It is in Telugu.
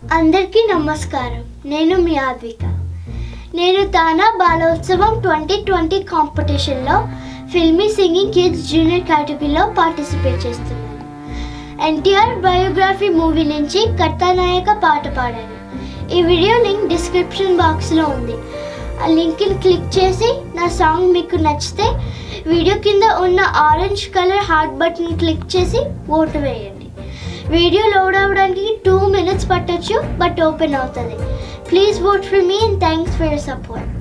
అందరికీ నమస్కారం నేను మీ ఆద్విక నేను తానా బాలోత్సవం ట్వంటీ ట్వంటీ కాంపిటీషన్లో ఫిల్మీ సింగింగ్ కిడ్స్ జూనియర్ కేటగిరీలో పార్టిసిపేట్ చేస్తున్నాను ఎన్టీఆర్ బయోగ్రఫీ మూవీ నుంచి కథానాయక పాట పాడాను ఈ వీడియో లింక్ డిస్క్రిప్షన్ బాక్స్లో ఉంది ఆ లింక్ని క్లిక్ చేసి నా సాంగ్ మీకు నచ్చితే వీడియో కింద ఉన్న orange colour heart button click చేసి ఓటు వేయండి వీడియో లోడ్ అవ్వడానికి టూ మినిట్స్ పట్టొచ్చు బట్ ఓపెన్ అవుతుంది please vote for me and thanks for your support